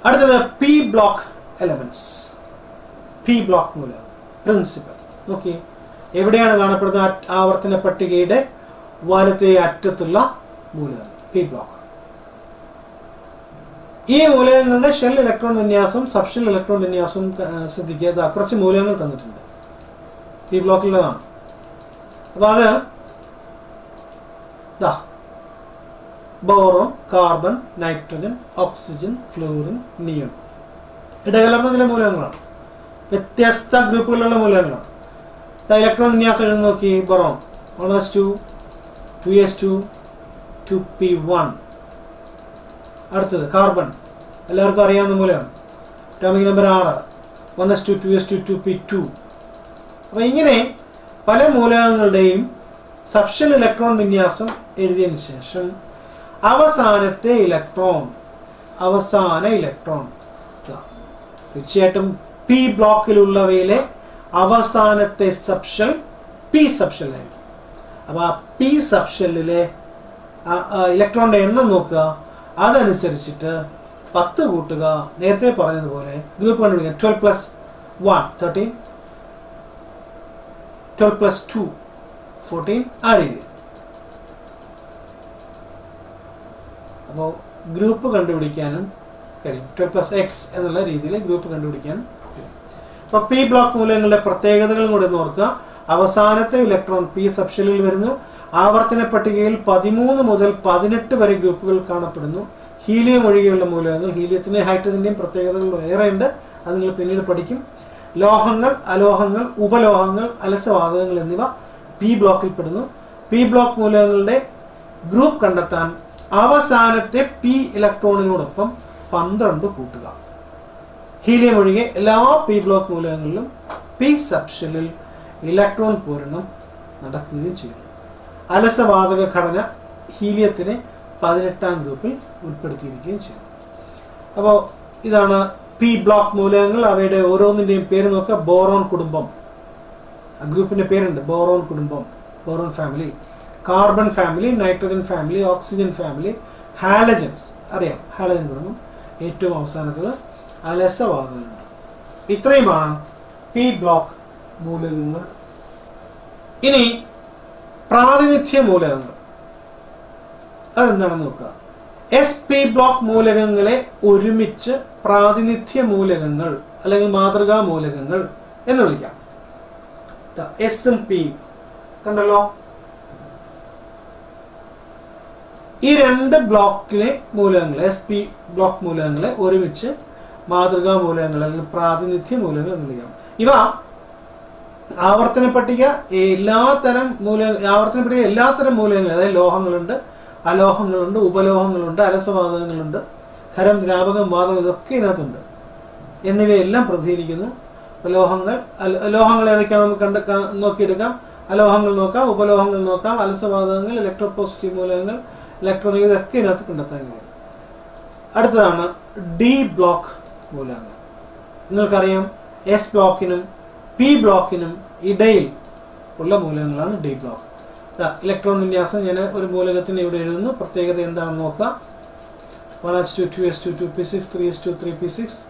അടുത്തത് P block elements P block മൂലകം principal നോക്കി എവിടെയാണ് കാണപ്പെടുന്ന ആ- ആവർത്തന പട്ടികയുടെ വലത്തെ അറ്റത്തുള്ള മൂലകം പി ബ്ലോക്ക് ഈ മൂലകങ്ങളുടെ ഷെൽ ഇലക്ട്രോൺ വിന്യാസം സബ്ഷെൽ ഇലക്ട്രോൺ വിന്യാസം ആ, ശ്രദ്ധിക്കുക ദാ കുറച്ച് മൂലകങ്ങൾ തന്നിട്ടുണ്ട് പി ബ്ലോക്കിലുള്ളതാണ് അപ്പൊ അത് ദാ boron carbon nitrogen oxygen fluorine neon ഇടകലർന്ന ചില മൂലകങ്ങളാണ് വ്യത്യസ്ത ഗ്രൂപ്പുകളിലുള്ള മൂലകങ്ങളാണ് ദാ ഇലക്ട്രോൺ വിന്യാസം എഴുതി നോക്കി boron one S two two S two two P one അടുത്തത് കാർബൺ എല്ലാവർക്കും അറിയാവുന്ന മൂലമാണ് അറ്റോമിക് നമ്പർ ആറ് one S two two S two two P two അപ്പൊ ഇങ്ങനെ പല മൂലകങ്ങളുടെയും സബ്ഷൽ ഇലക്ട്രോൺ വിന്യാസം എഴുതിയതിനു ശേഷം അവസാനത്തെ ഇലക്ട്രോൺ അവസാന ഇലക്ട്രോൺ ഇതാ. തീർച്ചയായിട്ടും പി ബ്ലോക്കിലുള്ളവയിലെ അവസാനത്തെ സബ്ഷൽ പി സബ്ഷൽ ആയിരിക്കും അപ്പൊ ആ പി സബ്ഷെല്ലിലെ ഇലക്ട്രോണിന്റെ എണ്ണം നോക്കുക അതനുസരിച്ചിട്ട് പത്ത് കൂട്ടുക നേരത്തെ പറഞ്ഞതുപോലെ ഗ്രൂപ്പ് കണ്ടുപിടിക്കുക twelve plus one thirteen twelve plus two fourteen ആ രീതിയിൽ അപ്പോൾ ഗ്രൂപ്പ് കണ്ടുപിടിക്കാനും കഴിയും ട്വൽവ് പ്ലസ് എക്സ് എന്നുള്ള രീതിയിൽ ഗ്രൂപ്പ് കണ്ടുപിടിക്കാനും കഴിയും അപ്പൊ പി ബ്ലോക്ക് മൂലകങ്ങളുടെ പ്രത്യേകതകളും കൂടെ ഒന്ന് ഓർക്കുക അവസാനത്തെ ഇലക്ട്രോൺ പി സബ്ഷനിൽ വരുന്നു ആവർത്തന പട്ടികയിൽ പതിമൂന്ന് മുതൽ പതിനെട്ട് വരെ ഗ്രൂപ്പുകൾ കാണപ്പെടുന്നു ഹീലിയം ഒഴികെയുള്ള മൂലകങ്ങൾ ഹീലിയത്തിന്റെ ഹൈഡ്രജന്റെയും പ്രത്യേകതകൾ ഏറെയുണ്ട് അത് നിങ്ങൾ പിന്നീട് പഠിക്കും ലോഹങ്ങൾ അലോഹങ്ങൾ ഉപലോഹങ്ങൾ അലസവാതകങ്ങൾ എന്നിവ പി ബ്ലോക്കിൽ പെടുന്നു പി ബ്ലോക്ക് മൂലകങ്ങളുടെ ഗ്രൂപ്പ് കണ്ടെത്താൻ അവസാനത്തെ പി ഇലക്ട്രോണിനോടൊപ്പം പന്ത്രണ്ട് കൂട്ടുക ഹീലിയം ഒഴികെ എല്ലാ പി ബ്ലോക്ക് മൂലകങ്ങളിലും പി സബ്ഷെല്ലിൽ ഇലക്ട്രോൺ പൂരണം നടക്കുകയും ചെയ്യുന്നു അലസവാതക ഘടന ഹീലിയത്തിനെ പതിനെട്ടാം ഗ്രൂപ്പിൽ ഉൾപ്പെടുത്തിയിരിക്കുകയും ചെയ്യുന്നു അപ്പോൾ ഇതാണ് പി ബ്ലോക്ക് മൂലകങ്ങൾ അവയുടെ ഓരോന്നിന്റെയും പേര് നോക്കുക ബോറോൺ കുടുംബം ആ ഗ്രൂപ്പിന്റെ പേരുണ്ട് ബോറോൺ കുടുംബം boron family carbon family nitrogen family oxygen family halogens അറിയാം ഹാലജൻ കുടുംബം ഏറ്റവും അവസാനത്തത് അലസവാതകങ്ങൾ ഇത്രയുമാണ് പി ബ്ലോക്ക് മൂലകങ്ങൾ ഇനി പ്രാതിനിധ്യ മൂലകങ്ങൾ അതെന്താണെന്ന് നോക്കുക എസ് പി ബ്ലോക്ക് മൂലകങ്ങളെ ഒരുമിച്ച് പ്രാതിനിധ്യ മൂലകങ്ങൾ അല്ലെങ്കിൽ മാതൃകാ മൂലകങ്ങൾ എന്ന് വിളിക്കാം എസും പി കണ്ടല്ലോ ഈ രണ്ട് ബ്ലോക്കിലെ മൂലകങ്ങൾ എസ് പി ബ്ലോക്ക് മൂലകങ്ങളെ ഒരുമിച്ച് മാതൃകാ മൂലകങ്ങൾ അല്ലെങ്കിൽ പ്രാതിനിധ്യ മൂലകങ്ങൾ എന്ന് വിളിക്കാം ഇവ ആവർത്തന പട്ടിക എല്ലാ തരം മൂല ആവർത്തന പട്ടിക എല്ലാ തരം മൂലകങ്ങൾ അതായത് ലോഹങ്ങളുണ്ട് അലോഹങ്ങളുണ്ട് ഉപലോഹങ്ങളുണ്ട് അലസവാതകങ്ങളുണ്ട് ഖരം ദ്രാവകം വാതകം ഇതൊക്കെ ഇതിനകത്തുണ്ട് എന്നിവയെല്ലാം പ്രതിനിധീകരിക്കുന്നു ലോഹങ്ങൾ അല- ലോഹങ്ങൾ ഏതൊക്കെയാണ് നമുക്ക് കണ്ട് കാ- നോക്കിയെടുക്കാം അലോഹങ്ങൾ നോക്കാം ഉപലോഹങ്ങൾ നോക്കാം അലസവാതകങ്ങൾ ഇലക്ട്രോപോസിറ്റീവ് മൂലകങ്ങൾ ഇലക്ട്രോണിക് ഇതൊക്കെ ഇതിനകത്ത് കണ്ടെത്താൻ കഴിയും അടുത്തതാണ് ഡി ബ്ലോക്ക് മൂലകങ്ങൾ നിങ്ങൾക്കറിയാം എസ് ബ്ലോക്കിനും പി ബ്ലോക്കിനും ഇടയിൽ ഉള്ള മൂലകങ്ങളാണ് ഡി ബ്ലോക്ക് ദാ, ഇലക്ട്രോൺ വിന്യാസം ഞാൻ ഒരു മൂലകത്തിന് ഇവിടെ എഴുതുന്നു പ്രത്യേകത എന്താണെന്ന് നോക്കാം one S two two S two two P six three S two three P six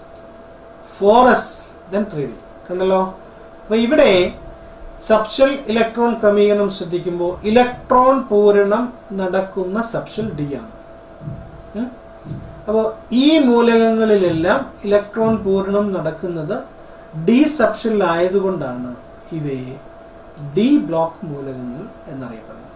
four S then three D കണ്ടല്ലോ അപ്പൊ ഇവിടെ സബ്ഷൽ ഇലക്ട്രോൺ ക്രമീകരണം ശ്രദ്ധിക്കുമ്പോൾ ഇലക്ട്രോൺ പൂരണം നടക്കുന്ന സബ്ഷൽ ഡി ആണ് ഉം? അപ്പോ ഈ മൂലകങ്ങളിലെല്ലാം ഇലക്ട്രോൺ പൂരണം നടക്കുന്നത് ഡി സബ്ഷൽ ആയതുകൊണ്ടാണ് ഇവയെ ഡി ബ്ലോക്ക് മൂലകങ്ങൾ എന്നറിയപ്പെടുന്നത്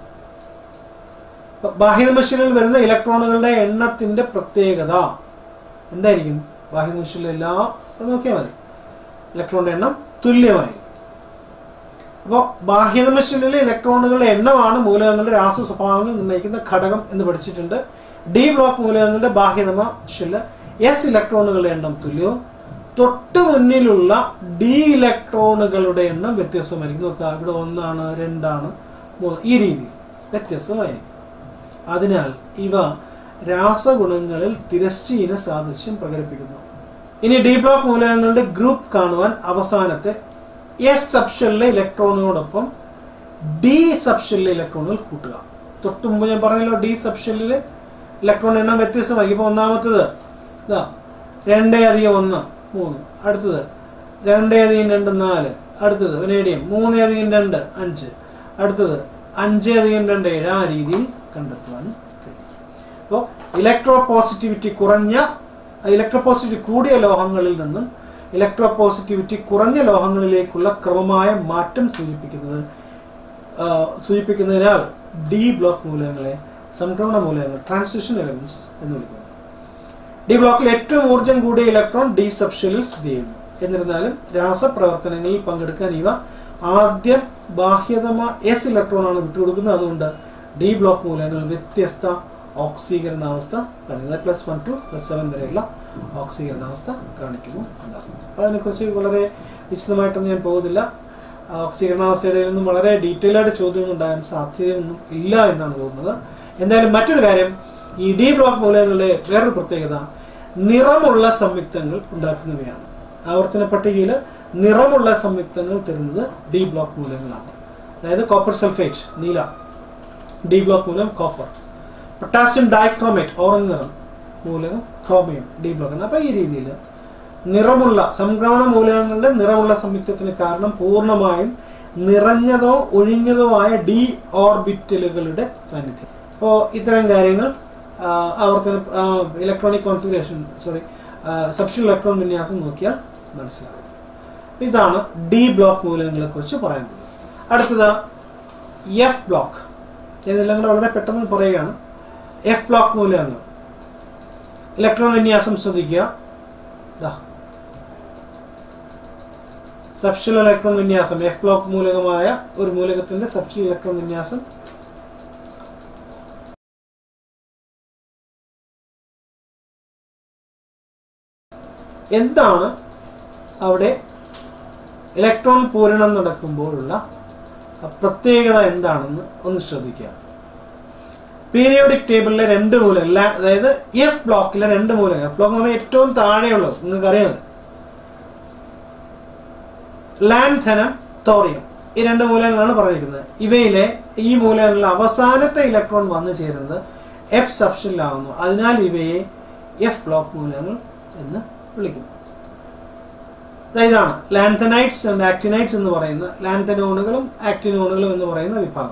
അപ്പൊ ബാഹ്യദമശിലിൽ വരുന്ന ഇലക്ട്രോണുകളുടെ എണ്ണത്തിന്റെ പ്രത്യേകത എന്തായിരിക്കും ബാഹ്യദമശിലെ എല്ലാ അത് നോക്കിയാൽ മതി ഇലക്ട്രോണിന്റെ എണ്ണം തുല്യമായിരിക്കും അപ്പോൾ ബാഹ്യദമശിലെ ഇലക്ട്രോണുകളുടെ എണ്ണമാണ് മൂലകങ്ങളുടെ രാസ സ്വഭാവങ്ങൾ നിർണ്ണയിക്കുന്ന ഘടകം എന്ന് പഠിച്ചിട്ടുണ്ട് ഡി ബ്ലോക്ക് മൂലകങ്ങളുടെ ബാഹ്യതമ ഷില് എസ് ഇലക്ട്രോണുകളുടെ എണ്ണം തുല്യവും തൊട്ട് മുന്നിലുള്ള ഡി ഇലക്ട്രോണുകളുടെ എണ്ണം വ്യത്യസ്തമായിരിക്കും നോക്കുക ഇവിടെ ഒന്നാണ് രണ്ടാണ് മൂന്ന് ഈ രീതിയിൽ വ്യത്യസ്തമായിരിക്കും അതിനാൽ ഇവ രാസഗുണങ്ങളിൽ തിരശ്ചീന സാദൃശ്യം പ്രകടിപ്പിക്കുന്നു ഇനി ഡി ബ്ലോക്ക് മൂലകങ്ങളുടെ ഗ്രൂപ്പ് കാണുവാൻ അവസാനത്തെ എസ് സബ്ഷെല്ലിലെ ഇലക്ട്രോണിനോടൊപ്പം ഡി സബ്ഷെല്ലിലെ ഇലക്ട്രോണുകൾ കൂട്ടുക തൊട്ട് മുമ്പ് ഞാൻ പറഞ്ഞല്ലോ ഡി സബ്ഷെല്ലിലെ ഇലക്ട്രോൺ എണ്ണം വ്യത്യസ്തമായി ഇപ്പൊ ഒന്നാമത്തത് ഇതാ രണ്ട് അധികം ഒന്ന് മൂന്ന് അടുത്തത് രണ്ട് അധികം രണ്ട് നാല് അടുത്തത് വെനേഡിയം മൂന്ന് അധികം രണ്ട് അഞ്ച് അടുത്തത് അഞ്ച് അധികം രണ്ട് ഏഴ് ആ രീതിയിൽ കണ്ടെത്തുവാൻ കഴിയും അപ്പോൾ ഇലക്ട്രോ പോസിറ്റിവിറ്റി കുറഞ്ഞ ഇലക്ട്രോ പോസിറ്റിവിറ്റി കൂടിയ ലോഹങ്ങളിൽ നിന്നും ഇലക്ട്രോ പോസിറ്റിവിറ്റി കുറഞ്ഞ ലോഹങ്ങളിലേക്കുള്ള ക്രമമായ മാറ്റം സൂചിപ്പിക്കുന്നത് ആ, സൂചിപ്പിക്കുന്നതിനാൽ ഡി ബ്ലോക്ക് മൂലകങ്ങളെ സംക്രമണ മൂലകങ്ങൾ ട്രാൻസിഷൻ എലമെന്റ്സ് എന്ന് വിളിക്കുന്നു ഡി ബ്ലോക്കിൽ ഏറ്റവും ഊർജ്ജം കൂടിയ ഇലക്ട്രോൺ ഡി സബ്ഷെല്ലിൽ സ്ഥിതി ചെയ്യുന്നു എന്നിരുന്നാലും രാസപ്രവർത്തനങ്ങളിൽ പങ്കെടുക്കാൻ ഇവ ആദ്യം ബാഹ്യതമ എസ് ഇലക്ട്രോൺ ആണ് വിട്ടുകൊടുക്കുന്നത് അതുകൊണ്ട് ഡി ബ്ലോക്ക് മൂലകങ്ങൾ വ്യത്യസ്ത ഓക്സീകരണാവസ്ഥ കാണിക്കുന്നത് plus one two plus seven വരെയുള്ള ഓക്സീകരണാവസ്ഥ കാണിക്കുന്നു എന്നാണ് അപ്പോൾ അതിനെക്കുറിച്ച് വളരെ വിശദമായിട്ടൊന്നും ഞാൻ പോകുന്നില്ല ആ ഓക്സീകരണാവസ്ഥയുടെ ഒന്നും വളരെ ഡീറ്റെയിൽ ആയിട്ട് ചോദ്യമൊന്നും ഉണ്ടാകാൻ സാധ്യതയൊന്നും ഇല്ല എന്നാണ് തോന്നുന്നത് എന്തായാലും മറ്റൊരു കാര്യം ഈ ഡി ബ്ലോക്ക് മൂലകങ്ങളുടെ വേറൊരു പ്രത്യേകത നിറമുള്ള സംയുക്തങ്ങൾ ഉണ്ടാക്കുന്നവയാണ് ആവർത്തന പട്ടികയിൽ നിറമുള്ള സംയുക്തങ്ങൾ തരുന്നത് ഡി ബ്ലോക്ക് മൂലകങ്ങളാണ് അതായത് കോപ്പർ സൾഫേറ്റ് നീല ഡി ബ്ലോക്ക് മൂലം കോപ്പർ പൊട്ടാസ്യം ഡൈക്രോമേറ്റ് ഓറഞ്ച് നിറം മൂലകം ക്രോമിയം ഡി ബ്ലോക്ക് ആണ് അപ്പൊ ഈ രീതിയിൽ നിറമുള്ള സംക്രമണ മൂലകങ്ങളുടെ നിറമുള്ള സംയുക്തത്തിന് കാരണം പൂർണ്ണമായും നിറഞ്ഞതോ ഒഴിഞ്ഞതോ ആയ ഡി ഓർബിറ്റലുകളുടെ സാന്നിധ്യം അപ്പോൾ ഇത്തരം കാര്യങ്ങൾ ആ, ആവർത്തന electronic configuration sorry subshell electron വിന്യാസം നോക്കിയാൽ മനസ്സിലാകും ഇതാണ് ഡി ബ്ലോക്ക് മൂലകങ്ങളെ കുറിച്ച് പറയുന്നത് അടുത്തത് എഫ് ബ്ലോക്ക് ഇതെല്ലാം കൂടെ വളരെ പെട്ടെന്ന് പറയുകയാണ് എഫ് ബ്ലോക്ക് മൂലകങ്ങൾ ഇലക്ട്രോൺ വിന്യാസം ശ്രദ്ധിക്കുക ദാ സബ്ഷൽ ഇലക്ട്രോൺ വിന്യാസം എഫ് ബ്ലോക്ക് മൂലകമായ ഒരു മൂലകത്തിന്റെ സബ്ഷൽ ഇലക്ട്രോൺ വിന്യാസം എന്താണ് അവിടെ ഇലക്ട്രോൺ പൂരണം നടക്കുമ്പോഴുള്ള പ്രത്യേകത എന്താണെന്ന് ഒന്ന് ശ്രദ്ധിക്കുക പീരിയോഡിക് ടേബിളിലെ രണ്ട് മൂലകം അതായത് എഫ് ബ്ലോക്കിലെ രണ്ട് മൂലകം എഫ് ബ്ലോക്ക് എന്ന് പറഞ്ഞാൽ ഏറ്റവും താഴെയുള്ളത് നിങ്ങൾക്ക് അറിയാതെ ലാൻധനം തോറിയം ഈ രണ്ട് മൂലകങ്ങളാണ് പറഞ്ഞിരിക്കുന്നത് ഇവയിലെ ഈ മൂലകങ്ങളിൽ അവസാനത്തെ ഇലക്ട്രോൺ വന്നു ചേരുന്നത് എഫ് സബ്ഷനിലാവുന്നു അതിനാൽ ഇവയെ എഫ് ബ്ലോക്ക് മൂലകങ്ങൾ എന്ന് വിളിക്കുന്നു ദാ ഇതാണ് ലാൻതനൈറ്റ്സ് ആൻഡ് ആക്ടിനൈറ്റ്സ് എന്ന് പറയുന്ന ലാൻതനോണുകളും ആക്ടിനോണുകളും എന്ന് പറയുന്ന വിഭാഗം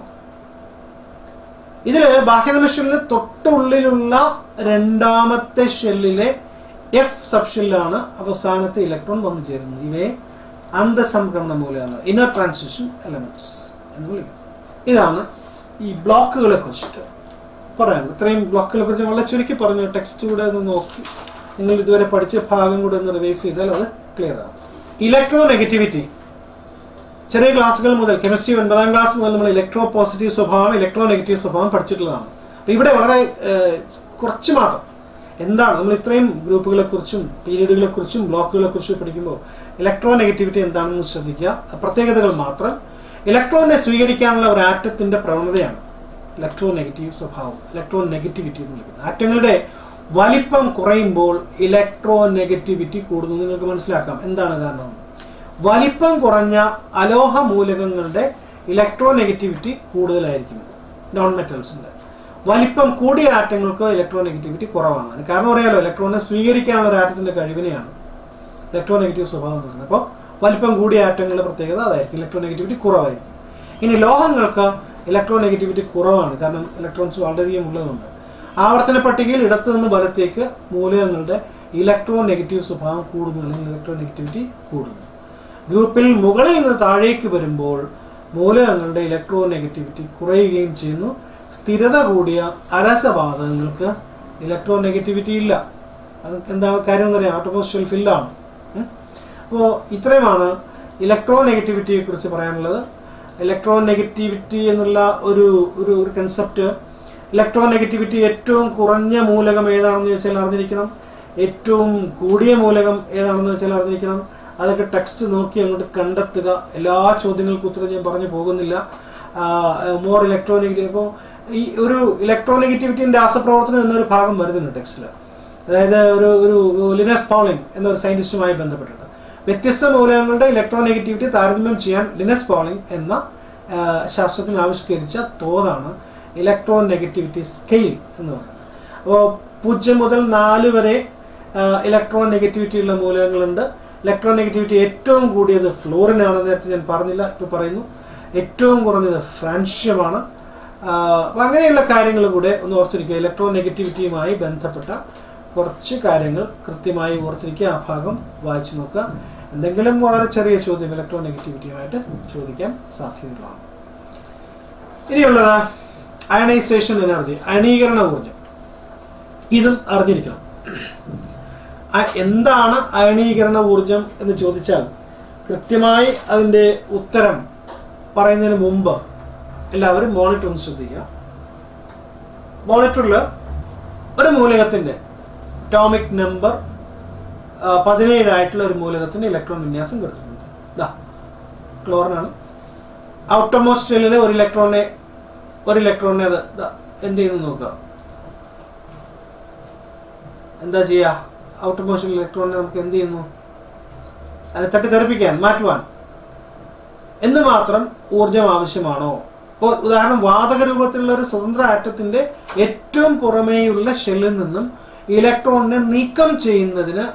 ഇതില് ബാഹ്യതമ ഷെല്ലിന് തൊട്ടുള്ളിലുള്ള രണ്ടാമത്തെ ഷെല്ലിലെ എഫ് സബ് ഷെല്ലാണ് അവസാനത്തെ ഇലക്ട്രോൺ വന്നു ചേരുന്നത് ഇവയെ അന്തസംക്രമണ മൂലകങ്ങൾ ഇന്നർ ട്രാൻസിഷൻ എലമെന്റ്സ് എന്ന് വിളിക്കുന്നു ഇതാണ് ഈ ബ്ലോക്കുകളെ കുറിച്ചിട്ട് പറയാനുള്ളത് ഇത്രയും ബ്ലോക്കുകളെ കുറിച്ച് വളരെ ചുരുക്കി പറഞ്ഞു ടെക്സ്റ്റ് കൂടെ ഒന്ന് നോക്കി നിങ്ങൾ ഇതുവരെ പഠിച്ച ഭാഗം കൂടെ ഒന്ന് റിവൈസ് ചെയ്താൽ അത് ക്ലിയർ ആവും ഇലക്ട്രോ നെഗറ്റിവിറ്റി ചെറിയ ക്ലാസ്സുകൾ മുതൽ കെമിസ്ട്രി ഒൻപതാം ക്ലാസ് മുതൽ നമ്മൾ ഇലക്ട്രോ പോസിറ്റീവ് സ്വഭാവം ഇലക്ട്രോ നെഗറ്റീവ് സ്വഭാവം പഠിച്ചിട്ടുള്ളതാണ് അപ്പൊ ഇവിടെ വളരെ ഏഹ്, കുറച്ച് മാത്രം എന്താണ് നമ്മൾ ഇത്രയും ഗ്രൂപ്പുകളെ കുറിച്ചും പീരീഡുകളെ കുറിച്ചും ബ്ലോക്കുകളെ കുറിച്ചും പഠിക്കുമ്പോൾ ഇലക്ട്രോ നെഗറ്റിവിറ്റി എന്താണെന്ന് ശ്രദ്ധിക്കുക പ്രത്യേകതകൾ മാത്രം ഇലക്ട്രോണിനെ സ്വീകരിക്കാനുള്ള ഒരു ആറ്റത്തിന്റെ പ്രവണതയാണ് ഇലക്ട്രോ നെഗറ്റീവ് സ്വഭാവം ഇലക്ട്രോ നെഗറ്റിവിറ്റി എന്ന് വിളിക്കുന്നത് ആറ്റങ്ങളുടെ വലിപ്പം കുറയുമ്പോൾ ഇലക്ട്രോ നെഗറ്റിവിറ്റി കൂടുന്നു നിങ്ങൾക്ക് മനസ്സിലാക്കാം എന്താണ് കാരണം വലിപ്പം കുറഞ്ഞ അലോഹ മൂലകങ്ങളുടെ ഇലക്ട്രോ നെഗറ്റിവിറ്റി കൂടുതലായിരിക്കും നോൺ മെറ്റൽസിന്റെ വലിപ്പം കൂടിയ ആറ്റങ്ങൾക്ക് ഇലക്ട്രോ നെഗറ്റിവിറ്റി കുറവാണ് അതിന് കാരണം അറിയാലോ ഇലക്ട്രോണിനെ സ്വീകരിക്കാനുള്ള ഒരു ആറ്റത്തിന്റെ കഴിവിനെയാണ് ഇലക്ട്രോ നെഗറ്റീവ് സ്വഭാവം എന്ന് പറയുന്നത് അപ്പോൾ വലിപ്പം കൂടിയ ആറ്റങ്ങളുടെ പ്രത്യേകത അതായിരിക്കും ഇലക്ട്രോ നെഗറ്റിവിറ്റി കുറവായിരിക്കും ഇനി ലോഹങ്ങൾക്ക് ഇലക്ട്രോ നെഗറ്റിവിറ്റി കുറവാണ് കാരണം ഇലക്ട്രോൺസ് വളരെയധികം ഉള്ളതുകൊണ്ട് ആവർത്തന പട്ടികയിൽ ഇടത്തു നിന്ന് വലത്തേക്ക് മൂലകങ്ങളുടെ ഇലക്ട്രോ നെഗറ്റീവ് സ്വഭാവം കൂടുന്നു അല്ലെങ്കിൽ ഇലക്ട്രോ നെഗറ്റിവിറ്റി കൂടുന്നു ഗ്രൂപ്പിൽ മുകളിൽ നിന്ന് താഴേക്ക് വരുമ്പോൾ മൂലകങ്ങളുടെ ഇലക്ട്രോ നെഗറ്റിവിറ്റി കുറയുകയും ചെയ്യുന്നു സ്ഥിരത കൂടിയ അലസവാതകങ്ങൾക്ക് ഇലക്ട്രോ നെഗറ്റിവിറ്റി ഇല്ല അത് എന്താണ് കാര്യം എന്നറിയാം ആട്ടോമോസ്റ്റൽ ഫില്ലാണ് അപ്പോൾ ഇത്രയുമാണ് ഇലക്ട്രോ നെഗറ്റിവിറ്റിയെ കുറിച്ച് പറയാനുള്ളത് ഇലക്ട്രോ നെഗറ്റിവിറ്റി എന്നുള്ള ഒരു ഒരു ഒരു കൺസെപ്റ്റ് ഇലക്ട്രോ നെഗറ്റിവിറ്റി ഏറ്റവും കുറഞ്ഞ മൂലകം ഏതാണെന്ന് ചോദിച്ചാൽ അറിഞ്ഞിരിക്കണം ഏറ്റവും കൂടിയ മൂലകം ഏതാണെന്ന് വെച്ചാൽ അറിഞ്ഞിരിക്കണം അതൊക്കെ ടെക്സ്റ്റ് നോക്കി അങ്ങോട്ട് കണ്ടെത്തുക എല്ലാ ചോദ്യങ്ങൾക്കും ഉത്തരം ഞാൻ പറഞ്ഞു പോകുന്നില്ല മോർ ഇലക്ട്രോ നെഗറ്റീവ് ഇപ്പോൾ ഈ ഒരു ഇലക്ട്രോ നെഗറ്റിവിറ്റിന്റെ രാസപ്രവർത്തനം എന്നൊരു ഭാഗം വരുന്നുണ്ട് ടെക്സ്റ്റിൽ അതായത് ഒരു ഒരു ലിനസ് പൗളിംഗ് എന്നൊരു സയന്റിസ്റ്റുമായി ബന്ധപ്പെട്ടിട്ട് വ്യത്യസ്ത മൂലകങ്ങളുടെ ഇലക്ട്രോ നെഗറ്റിവിറ്റി താരതമ്യം ചെയ്യാൻ ലിനസ് പൗളിംഗ് എന്ന ആ, ശാസ്ത്രജ്ഞൻ ആവിഷ്കരിച്ച തോതാണ് ഇലക്ട്രോ നെഗറ്റിവിറ്റി സ്കെയിൽ എന്ന് പറയുന്നത് അപ്പോൾ പൂജ്യം മുതൽ നാല് വരെ ഇലക്ട്രോൺ നെഗറ്റിവിറ്റി ഉള്ള മൂലകങ്ങളുണ്ട് ഇലക്ട്രോൺ നെഗറ്റിവിറ്റി ഏറ്റവും കൂടിയത് ഫ്ലോറിനാണ് നേരത്തെ ഞാൻ പറഞ്ഞില്ല ഇപ്പൊ പറയുന്നു ഏറ്റവും കുറഞ്ഞത് ഫ്രാൻഷ്യമാണ് ആ, അപ്പൊ അങ്ങനെയുള്ള കാര്യങ്ങൾ കൂടെ ഒന്ന് ഓർത്തിരിക്കുക ഇലക്ട്രോൺ നെഗറ്റിവിറ്റിയുമായി ബന്ധപ്പെട്ട കുറച്ച് കാര്യങ്ങൾ കൃത്യമായി ഓർത്തിരിക്കുക ആ ഭാഗം വായിച്ചു നോക്കുക എന്തെങ്കിലും വളരെ ചെറിയ ചോദ്യം ഇലക്ട്രോൺ നെഗറ്റിവിറ്റിയുമായിട്ട് ചോദിക്കാൻ സാധ്യതകളാണ് ഇനിയുള്ളത് അയണൈസേഷൻ എനർജി അയണീകരണ ഊർജം ഇതും അറിഞ്ഞിരിക്കണം ആ- എന്താണ് അയണീകരണ ഊർജം എന്ന് ചോദിച്ചാൽ കൃത്യമായി അതിന്റെ ഉത്തരം പറയുന്നതിന് മുമ്പ് എല്ലാവരും മോണിറ്റർ ഒന്ന് ശ്രദ്ധിക്കുക മോണിറ്ററിൽ ഒരു മൂലകത്തിന്റെ ടോമിക് നമ്പർ പതിനേഴായിട്ടുള്ള ഒരു മൂലകത്തിന്റെ ഇലക്ട്രോൺ വിന്യാസം കൊടുത്തിട്ടുണ്ട് ദാ ക്ലോറിനാണ് ഔട്ടർമോസ്റ്റ് ഷെല്ലിലെ ഒരു ഇലക്ട്രോണിനെ ഒരു ഇലക്ട്രോണിനെ അത് ദാ എന്ത് ചെയ്യുന്നു നോക്കുക എന്താ ചെയ്യുക ഔട്ടർമോസ്റ്റ് ഇലക്ട്രോണിനെ നമുക്ക് എന്ത് ചെയ്യുന്നു അതിനെ തട്ടിത്തെറിപ്പിക്കാൻ മാറ്റുവാൻ എന്ന് മാത്രം ഊർജം ആവശ്യമാണോ ഇപ്പോൾ ഉദാഹരണം വാതക രൂപത്തിലുള്ള ഒരു സ്വതന്ത്ര ആറ്റത്തിന്റെ ഏറ്റവും പുറമേയുള്ള ഷെല്ലിൽ നിന്നും ഇലക്ട്രോണിനെ നീക്കം ചെയ്യുന്നതിന്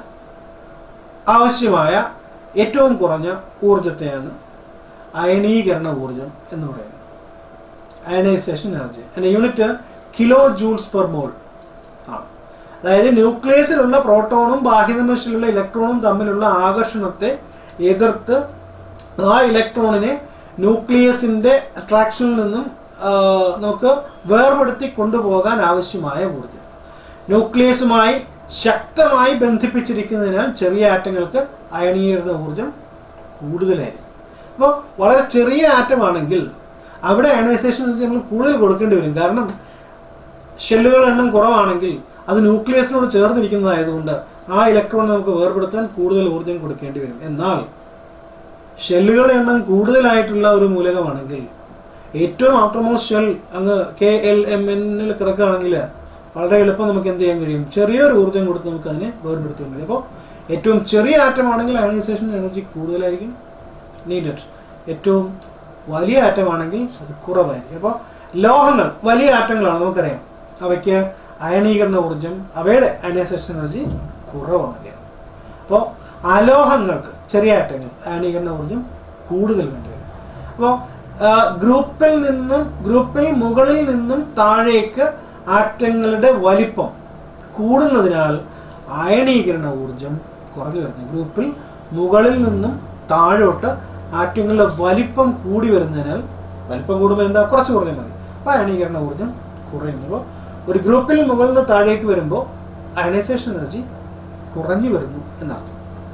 ആവശ്യമായ ഏറ്റവും കുറഞ്ഞ ഊർജത്തെയാണ് അയണീകരണ ഊർജം എന്ന് പറയുന്നത് അയണൈസേഷൻ എനർജി അതിന്റെ unit kilo joules per mole ആണ് അതായത് ന്യൂക്ലിയസിലുള്ള പ്രോട്ടോണും ബാഹ്യനമശിലുള്ള ഇലക്ട്രോണും തമ്മിലുള്ള ആകർഷണത്തെ എതിർത്ത് ആ ഇലക്ട്രോണിനെ ന്യൂക്ലിയസിന്റെ അട്രാക്ഷനിൽ നിന്നും ആ, നമുക്ക് വേർപെടുത്തി കൊണ്ടുപോകാൻ ആവശ്യമായ ഊർജം ന്യൂക്ലിയസുമായി ശക്തമായി ബന്ധിപ്പിച്ചിരിക്കുന്നതിനാൽ ചെറിയ ആറ്റങ്ങൾക്ക് അയണീകരണ ഊർജം കൂടുതലായിരിക്കും അപ്പോൾ വളരെ ചെറിയ ആറ്റമാണെങ്കിൽ അവിടെ അയണൈസേഷൻ നമ്മൾ കൂടുതൽ കൊടുക്കേണ്ടി വരും കാരണം ഷെല്ലുകളുടെ എണ്ണം കുറവാണെങ്കിൽ അത് ന്യൂക്ലിയസിനോട് ചേർന്നിരിക്കുന്നതായതുകൊണ്ട് ആ ഇലക്ട്രോൺ നമുക്ക് വേർപെടുത്താൻ കൂടുതൽ ഊർജം കൊടുക്കേണ്ടി വരും എന്നാൽ ഷെല്ലുകളുടെ എണ്ണം കൂടുതലായിട്ടുള്ള ഒരു മൂലകമാണെങ്കിൽ ഏറ്റവും ഔട്ടർമോസ്റ്റ് ഷെൽ അങ്ങ് കെ എൽ എം എന്നിൽ കിടക്കുകയാണെങ്കിൽ വളരെ എളുപ്പം നമുക്ക് എന്ത് ചെയ്യാൻ കഴിയും ചെറിയൊരു ഊർജ്ജം കൊടുത്ത് നമുക്ക് അതിനെ വേർപെടുത്താൻ കഴിയും അപ്പോൾ ഏറ്റവും ചെറിയ ആറ്റമാണെങ്കിൽ അയണൈസേഷൻ എനർജി കൂടുതലായിരിക്കും നീഡഡ് ഏറ്റവും വലിയ ആറ്റമാണെങ്കിൽ അത് കുറവായിരിക്കും അപ്പോൾ ലോഹങ്ങൾ വലിയ ആറ്റങ്ങളാണ് നമുക്കറിയാം അവയ്ക്ക് അയണീകരണ ഊർജം അവയുടെ അയണൈസേഷൻ എനർജി കുറവാണ് അപ്പോൾ അലോഹങ്ങൾക്ക് ചെറിയ ആറ്റങ്ങൾ അയണീകരണ ഊർജം കൂടുതൽ വേണ്ടി വരും അപ്പോൾ ഗ്രൂപ്പിൽ നിന്നും ഗ്രൂപ്പിൽ മുകളിൽ നിന്നും താഴേക്ക് ആറ്റങ്ങളുടെ വലിപ്പം കൂടുന്നതിനാൽ അയണീകരണ ഊർജം കുറഞ്ഞു വരുന്നു ഗ്രൂപ്പിൽ മുകളിൽ നിന്നും താഴോട്ട് ആറ്റങ്ങളുടെ വലിപ്പം കൂടി വരുന്നതിനാൽ വലിപ്പം കൂടുമ്പോൾ എന്താ കുറച്ച് കുറഞ്ഞാൽ മതി അപ്പൊ അയണീകരണ ഊർജം കുറയുന്നു അപ്പോൾ ഒരു ഗ്രൂപ്പിൽ മുകളിൽ നിന്ന് താഴേക്ക് വരുമ്പോൾ അയണൈസേഷൻ എനർജി കുറഞ്ഞു വരുന്നു എന്നർത്ഥം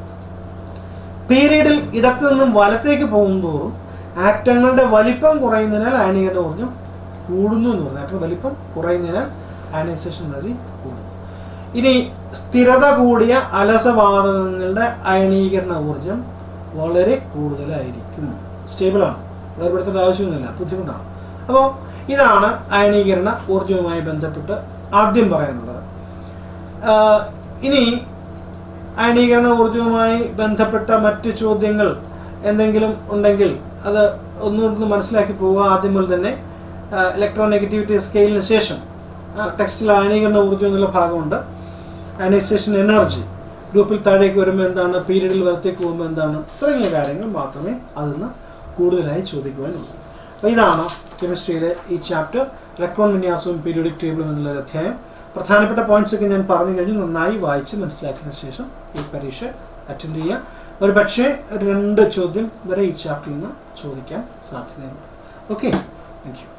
പീരീഡിൽ ഇടത്തു നിന്നും വലത്തേക്ക് പോകുന്തോറും ആറ്റങ്ങളുടെ വലിപ്പം കുറയുന്നതിനാൽ അയണീകരണ ഊർജം കൂടുന്നു എന്ന് പറഞ്ഞു ആറ്റം വലിപ്പം കുറയുന്നതിനാൽ അയണൈസേഷൻ എനർജി കൂടുന്നു ഇനി സ്ഥിരത കൂടിയ അലസവാതകങ്ങളുടെ അയണീകരണ ഊർജം വളരെ കൂടുതലായിരിക്കും സ്റ്റേബിൾ ആണ് വേർപെടുത്തേണ്ട ആവശ്യമൊന്നുമില്ല ബുദ്ധിമുട്ടാണ് അപ്പോൾ ഇതാണ് അയണീകരണ ഊർജവുമായി ബന്ധപ്പെട്ട് ആദ്യം പറയാനുള്ളത് ആഹ് ഇനി അയണീകരണ ഊർജവുമായി ബന്ധപ്പെട്ട മറ്റ് ചോദ്യങ്ങൾ എന്തെങ്കിലും ഉണ്ടെങ്കിൽ അത് ഒന്നുകൂടി മനസ്സിലാക്കി പോവുക ആദ്യം മുതൽ തന്നെ ഇലക്ട്രോ നെഗറ്റിവിറ്റി സ്കെയിലിന് ശേഷം ടെക്സ്റ്റിൽ അയണീകരണ ഊർജം എന്നുള്ള ഭാഗമുണ്ട് അയനൈസേഷൻ എനർജി ഗ്രൂപ്പിൽ താഴേക്ക് വരുമ്പോൾ എന്താണ് പീരീഡിൽ വലത്തേക്ക് പോകുമ്പോൾ എന്താണ് തുടങ്ങിയ കാര്യങ്ങൾ മാത്രമേ അതിന്ന് കൂടുതലായി ചോദിക്കുവാനുള്ളൂ അപ്പോൾ ഇതാണ് കെമിസ്ട്രിയിലെ ഈ ചാപ്റ്റർ ഇലക്ട്രോൺ വിന്യാസവും പീരിയോഡിക് ടേബിളും എന്നുള്ള ഒരു അധ്യായം പ്രധാനപ്പെട്ട പോയിന്റ്സ് ഒക്കെ ഞാൻ പറഞ്ഞു കഴിഞ്ഞു നന്നായി വായിച്ച് മനസ്സിലാക്കിയതിനു ശേഷം ഈ പരീക്ഷ അറ്റൻഡ് ചെയ്യുക ഒരു പക്ഷേ രണ്ട് ചോദ്യം വരെ ഈ ചാപ്റ്ററിൽ നിന്ന് ചോദിക്കാൻ സാധ്യതയുണ്ട് ഓക്കെ താങ്ക് യു